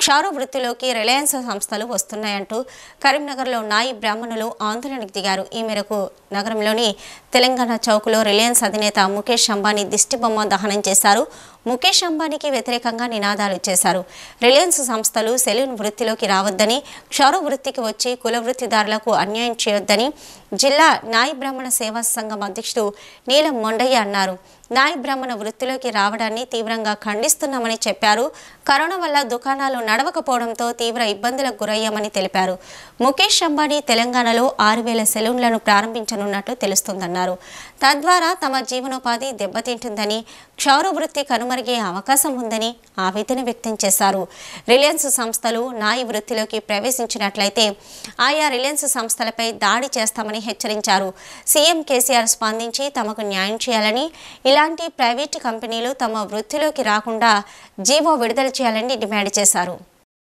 క్షార వృత్తిలోకి Reliance సంస్థలు వస్తున్నాయంటూ కరీంనగర్లో నాయి బ్రాహ్మణులు ఆందోళనకు దిగారు ఈ మేరకు నగరంలోని తెలంగాణ చౌక్లో రిలయన్స్ అధినేత ముఖేష్ అంబానీ దిష్టిబొమ్మ దహనం చేశారు ముఖేష్ అంబానీకి వ్యతిరేకంగా నినాదాలు చేశారు రిలయన్స్ సంస్థలు సెలూన్ వృత్తిలోకి రావద్దని క్షౌర వృత్తికి వచ్చి కుల వృత్తిదారులకు అన్యాయం చేయొద్దని జిల్లా నాయి బ్రాహ్మణ సేవా సంఘం అధ్యక్షుడు నీలం మొండయ్య అన్నారు నాయి బ్రాహ్మణ వృత్తిలోకి రావడాన్ని తీవ్రంగా ఖండిస్తున్నామని చెప్పారు కరోనా వల్ల దుకాణాలు నడవకపోవడంతో తీవ్ర ఇబ్బందులకు గురయ్యామని తెలిపారు ముఖేష్ అంబానీ తెలంగాణలో ఆరు వేల సెలూన్లను ప్రారంభించనున్నట్లు తెలుస్తోందన్నారు తద్వారా తమ జీవనోపాధి దెబ్బతింటుందని క్షౌర వృత్తి కనుమరిగే అవకాశం ఉందని ఆవేదన వ్యక్తం చేశారు రిలయన్స్ సంస్థలు నాయి వృత్తిలోకి ప్రవేశించినట్లయితే ఆయా రిలయన్స్ సంస్థలపై దాడి చేస్తామని హెచ్చరించారు సీఎం కేసీఆర్ స్పందించి తమకు న్యాయం చేయాలని ఇలాంటి ప్రైవేటు కంపెనీలు తమ వృత్తిలోకి రాకుండా జీవో విడుదల చేయాలని డిమాండ్ చేశారు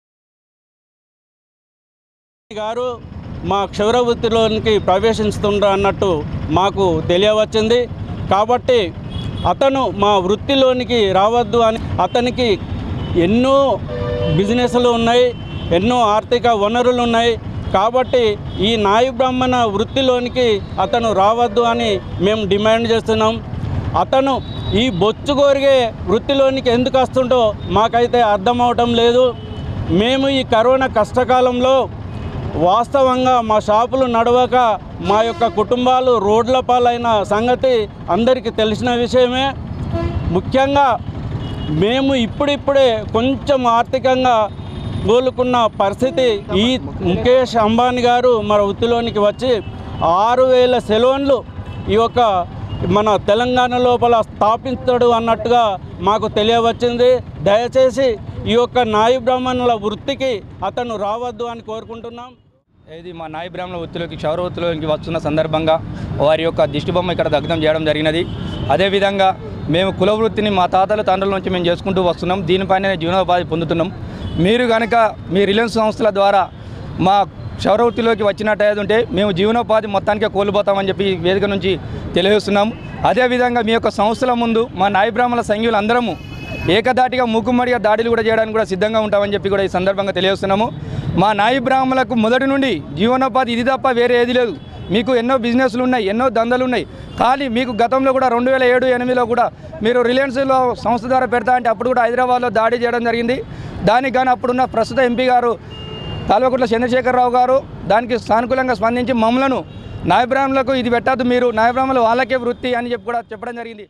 గారు మా క్షౌర వృత్తిలోనికి ప్రవేశిస్తుండ్రు అన్నట్టు మాకు తెలియవచ్చింది కాబట్టి అతను మా వృత్తిలోనికి రావద్దు అని అతనికి ఎన్నో బిజినెస్లు ఉన్నాయి ఎన్నో ఆర్థిక వనరులు ఉన్నాయి కాబట్టి ఈ నాయి బ్రాహ్మణ వృత్తిలోనికి అతను రావద్దు అని మేము డిమాండ్ చేస్తున్నాం అతను ఈ బొచ్చు కోరిగే వృత్తిలోనికి ఎందుకు వస్తుండో మాకైతే అర్థం అవటం లేదు మేము ఈ కరోనా కష్టకాలంలో వాస్తవంగా మా షాపులు నడవక మా యొక్క కుటుంబాలు రోడ్ల పాలైన సంగతి అందరికీ తెలిసిన విషయమే ముఖ్యంగా మేము ఇప్పుడిప్పుడే కొంచెం ఆర్థికంగా కోలుకున్న పరిస్థితి ఈ ముఖేష్ అంబానీ గారు మన వృత్తిలోనికి వచ్చి ఆరు వేల సెలోన్లు ఈ యొక్క మన తెలంగాణ లోపల స్థాపించడు అన్నట్టుగా మాకు తెలియవచ్చింది దయచేసి ఈ యొక్క నాయి బ్రాహ్మణుల వృత్తికి అతను రావద్దు అని కోరుకుంటున్నాం ఇది మా నాయ బ్రాహ్మణ వృత్తిలోకి క్షౌర వృత్తిలోకి వస్తున్న సందర్భంగా వారి యొక్క దిష్టిబొమ్మ ఇక్కడ దగ్ధం చేయడం జరిగినది అదేవిధంగా మేము కుల వృత్తిని మా తాతల తండ్రుల నుంచి మేము చేసుకుంటూ వస్తున్నాం దీనిపైన జీవనోపాధి పొందుతున్నాం మీరు కనుక మీ రిలయన్స్ సంస్థల ద్వారా మా క్షౌర వృత్తిలోకి వచ్చినట్టయితే ఉంటే మేము జీవనోపాధి మొత్తానికే కోల్పోతామని చెప్పి ఈ వేదిక నుంచి తెలియజేస్తున్నాం అదేవిధంగా మీ యొక్క సంస్థల ముందు మా నాయ బ్రాహ్మణ సంఘ్యులు అందరము ఏకదాటిగా మూకుమ్మడిగా దాడులు కూడా చేయడానికి కూడా సిద్ధంగా ఉంటామని చెప్పి కూడా ఈ సందర్భంగా తెలియజేస్తున్నాము మా నాయి బ్రాహ్మణులకు మొదటి నుండి జీవనోపాధి ఇది తప్ప వేరే ఏది లేదు మీకు ఎన్నో బిజినెస్లు ఉన్నాయి ఎన్నో దందలు ఉన్నాయి కానీ మీకు గతంలో కూడా రెండు వేల ఏడు ఎనిమిదిలో కూడా మీరు రిలయన్స్లో సంస్థ ద్వారా పెడతా అంటే అప్పుడు కూడా హైదరాబాద్లో దాడి చేయడం జరిగింది దానికి కానీ అప్పుడున్న ప్రస్తుత ఎంపీ గారు కాల్వకుట్ల చంద్రశేఖరరావు గారు దానికి సానుకూలంగా స్పందించి మమ్మలను నాయబ్రాహ్మణులకు ఇది పెట్టద్దు మీరు నాయబ్రాహ్మణులు వాళ్ళకే వృత్తి అని చెప్పి కూడా చెప్పడం జరిగింది